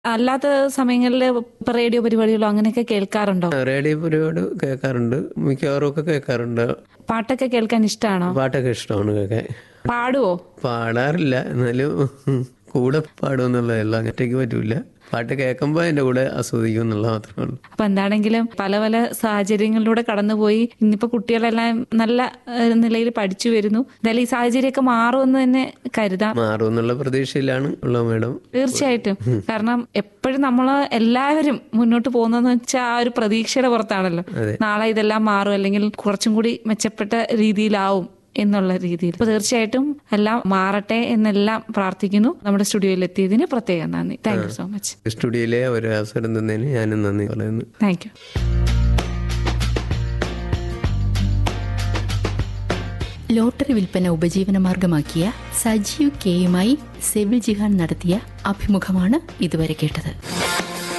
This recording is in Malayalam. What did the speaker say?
അല്ലാത്ത സമയങ്ങളിൽ ഇപ്പൊ റേഡിയോ പരിപാടികളോ അങ്ങനെയൊക്കെ കേൾക്കാറുണ്ടോ റേഡിയോ പരിപാടി കേൾക്കാറുണ്ട് മിക്കവാറും ഒക്കെ കേൾക്കാറുണ്ട് പാട്ടൊക്കെ കേൾക്കാൻ ഇഷ്ടമാണോ പാട്ടൊക്കെ ഇഷ്ടമാണ് കേൾക്കാൻ പാടുവോ പാടാറില്ല എന്നാലും കൂടെ പാടുമെന്നുള്ളതല്ല ഒറ്റയ്ക്ക് പറ്റൂല പാട്ട് കേൾക്കുമ്പോൾ എൻ്റെ കൂടെ ആസ്വദിക്കും എന്നുള്ള മാത്രമേ ഉള്ളൂ അപ്പൊ എന്താണെങ്കിലും പല പല സാഹചര്യങ്ങളിലൂടെ കടന്നുപോയി ഇന്നിപ്പോ കുട്ടികളെല്ലാം നല്ല ഏഹ്, നിലയിൽ പഠിച്ചു വരുന്നു എന്തായാലും ഈ സാഹചര്യമൊക്കെ മാറുമെന്ന് തന്നെ കരുതാം മാറും എന്നുള്ള പ്രതീക്ഷയിലാണ് ഉള്ള മേഡം തീർച്ചയായിട്ടും കാരണം എപ്പോഴും നമ്മൾ എല്ലാവരും മുന്നോട്ട് പോകുന്നതെന്ന് വെച്ചാൽ ആ ഒരു പ്രതീക്ഷയുടെ പുറത്താണല്ലോ അതെ. നാളെ ഇതെല്ലാം മാറും അല്ലെങ്കിൽ കുറച്ചും കൂടി മെച്ചപ്പെട്ട രീതിയിലാവും എന്നുള്ള രീതിയിൽ അപ്പൊ തീർച്ചയായിട്ടും എല്ലാം മാറട്ടെ എന്നെല്ലാം പ്രാർത്ഥിക്കുന്നു നമ്മുടെ സ്റ്റുഡിയോയിൽ എത്തിയതിന് പ്രത്യേകം നന്ദി താങ്ക് യു സോ മച്ച് സ്റ്റുഡിയോയിലെ ഒരു അവസരം തന്നതിന് ഞാനും നന്ദി പറയുന്നു താങ്ക് യു ലോട്ടറി വിൽപ്പന ഉപജീവനമാർഗമാക്കിയ സജീവ് കെയുമായി സെവിൽ ജിഹാൻ നടത്തിയ അഭിമുഖമാണ് ഇതുവരെ കേട്ടത്